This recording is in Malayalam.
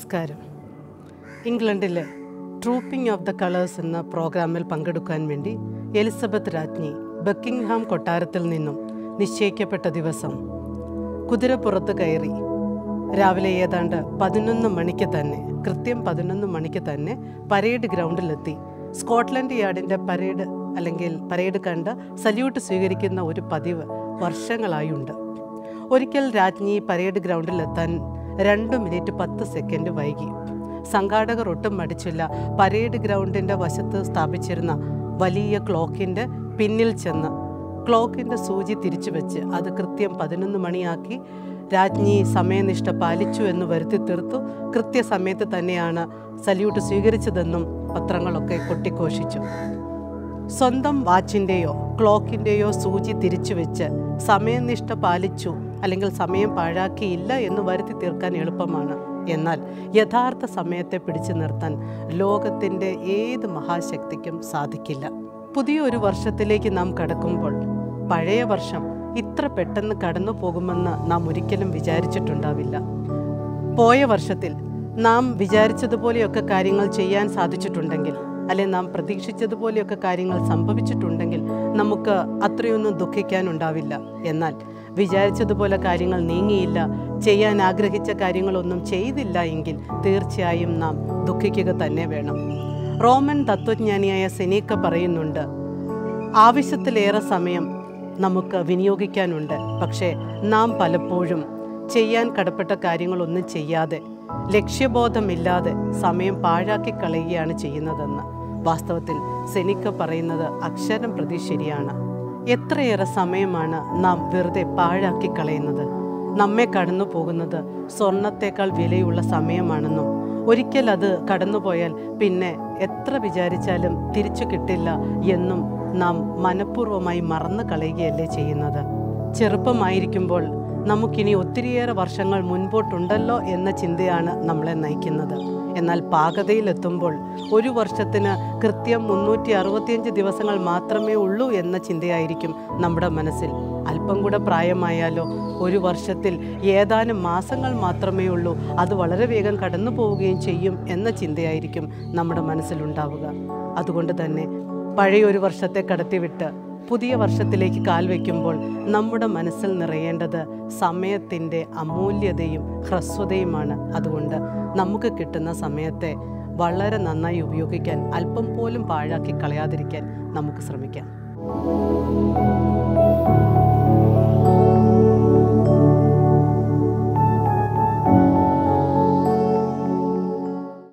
നമസ്കാരം ഇംഗ്ലണ്ടിലെ ട്രൂപ്പിംഗ് ഓഫ് ദ കളേഴ്സ് എന്ന പ്രോഗ്രാമിൽ പങ്കെടുക്കാൻ വേണ്ടി എലിസബത്ത് രാജ്ഞി ബക്കിംഗ്ഹാം കൊട്ടാരത്തിൽ നിന്നും നിശ്ചയിക്കപ്പെട്ട ദിവസം കുതിരപ്പുറത്ത് കയറി രാവിലെ ഏതാണ്ട് പതിനൊന്ന് മണിക്ക് തന്നെ കൃത്യം പതിനൊന്ന് മണിക്ക് തന്നെ പരേഡ് ഗ്രൗണ്ടിലെത്തി സ്കോട്ട്ലൻഡ് യാർഡിൻ്റെ പരേഡ് അല്ലെങ്കിൽ പരേഡ് കണ്ട് സല്യൂട്ട് സ്വീകരിക്കുന്ന ഒരു പതിവ് വർഷങ്ങളായുണ്ട് ഒരിക്കൽ രാജ്ഞി പരേഡ് ഗ്രൗണ്ടിലെത്താൻ രണ്ട് മിനിറ്റ് പത്ത് സെക്കൻഡ് വൈകി സംഘാടകർ ഒട്ടും മടിച്ചില്ല പരേഡ് ഗ്രൗണ്ടിൻ്റെ വശത്ത് സ്ഥാപിച്ചിരുന്ന വലിയ ക്ലോക്കിൻ്റെ പിന്നിൽ ചെന്ന് ക്ലോക്കിൻ്റെ സൂചി തിരിച്ചു വെച്ച് അത് കൃത്യം പതിനൊന്ന് മണിയാക്കി രാജ്ഞി സമയനിഷ്ഠ പാലിച്ചു എന്ന് വരുത്തി തീർത്തു കൃത്യസമയത്ത് തന്നെയാണ് സല്യൂട്ട് സ്വീകരിച്ചതെന്നും പത്രങ്ങളൊക്കെ കൊട്ടിഘോഷിച്ചു സ്വന്തം വാച്ചിൻ്റെയോ ക്ലോക്കിൻ്റെയോ സൂചി തിരിച്ചു വെച്ച് സമയനിഷ്ഠ പാലിച്ചു അല്ലെങ്കിൽ സമയം പാഴാക്കിയില്ല എന്ന് വരുത്തി തീർക്കാൻ എളുപ്പമാണ് എന്നാൽ യഥാർത്ഥ സമയത്തെ പിടിച്ചു നിർത്താൻ ലോകത്തിൻ്റെ ഏത് മഹാശക്തിക്കും സാധിക്കില്ല പുതിയൊരു വർഷത്തിലേക്ക് നാം കടക്കുമ്പോൾ പഴയ വർഷം ഇത്ര പെട്ടെന്ന് കടന്നു പോകുമെന്ന് നാം ഒരിക്കലും വിചാരിച്ചിട്ടുണ്ടാവില്ല പോയ വർഷത്തിൽ നാം വിചാരിച്ചതുപോലെയൊക്കെ കാര്യങ്ങൾ ചെയ്യാൻ സാധിച്ചിട്ടുണ്ടെങ്കിൽ അല്ലെ നാം പ്രതീക്ഷിച്ചതുപോലെയൊക്കെ കാര്യങ്ങൾ സംഭവിച്ചിട്ടുണ്ടെങ്കിൽ നമുക്ക് അത്രയൊന്നും ദുഃഖിക്കാനുണ്ടാവില്ല എന്നാൽ വിചാരിച്ചതുപോലെ കാര്യങ്ങൾ നീങ്ങിയില്ല ചെയ്യാൻ ആഗ്രഹിച്ച കാര്യങ്ങളൊന്നും ചെയ്തില്ല എങ്കിൽ തീർച്ചയായും നാം ദുഃഖിക്കുക തന്നെ വേണം റോമൻ തത്വജ്ഞാനിയായ സെനീക്ക പറയുന്നുണ്ട് ആവശ്യത്തിലേറെ സമയം നമുക്ക് വിനിയോഗിക്കാനുണ്ട് പക്ഷേ നാം പലപ്പോഴും ചെയ്യാൻ കടപ്പെട്ട കാര്യങ്ങളൊന്നും ചെയ്യാതെ ലക്ഷ്യബോധമില്ലാതെ സമയം പാഴാക്കി കളയുകയാണ് ചെയ്യുന്നതെന്ന് വാസ്തവത്തിൽ സെനിക്ക പറയുന്നത് അക്ഷരം പ്രതി ശരിയാണ് എത്രയേറെ സമയമാണ് നാം വെറുതെ പാഴാക്കി കളയുന്നത് നമ്മെ കടന്നു പോകുന്നത് സ്വർണത്തേക്കാൾ വിലയുള്ള സമയമാണെന്നും ഒരിക്കൽ അത് കടന്നുപോയാൽ പിന്നെ എത്ര വിചാരിച്ചാലും തിരിച്ചു കിട്ടില്ല എന്നും നാം മനഃപൂർവ്വമായി മറന്നു കളയുകയല്ലേ ചെയ്യുന്നത് ചെറുപ്പമായിരിക്കുമ്പോൾ നമുക്കിനി ഒത്തിരിയേറെ വർഷങ്ങൾ മുൻപോട്ടുണ്ടല്ലോ എന്ന ചിന്തയാണ് നമ്മളെ നയിക്കുന്നത് എന്നാൽ പാകതയിലെത്തുമ്പോൾ ഒരു വർഷത്തിന് കൃത്യം മുന്നൂറ്റി അറുപത്തിയഞ്ച് ദിവസങ്ങൾ മാത്രമേ ഉള്ളൂ എന്ന ചിന്തയായിരിക്കും നമ്മുടെ മനസ്സിൽ അല്പം കൂടെ പ്രായമായാലോ ഒരു വർഷത്തിൽ ഏതാനും മാസങ്ങൾ മാത്രമേ ഉള്ളൂ അത് വളരെ വേഗം കടന്നു പോവുകയും ചെയ്യും എന്ന ചിന്തയായിരിക്കും നമ്മുടെ മനസ്സിലുണ്ടാവുക അതുകൊണ്ട് തന്നെ പഴയൊരു വർഷത്തെ കടത്തിവിട്ട് പുതിയ വർഷത്തിലേക്ക് കാൽ വയ്ക്കുമ്പോൾ നമ്മുടെ മനസ്സിൽ നിറയേണ്ടത് സമയത്തിൻ്റെ അമൂല്യതയും ഹ്രസ്വതയുമാണ് അതുകൊണ്ട് നമുക്ക് കിട്ടുന്ന സമയത്തെ വളരെ നന്നായി ഉപയോഗിക്കാൻ അല്പം പോലും പാഴാക്കി കളയാതിരിക്കാൻ നമുക്ക് ശ്രമിക്കാം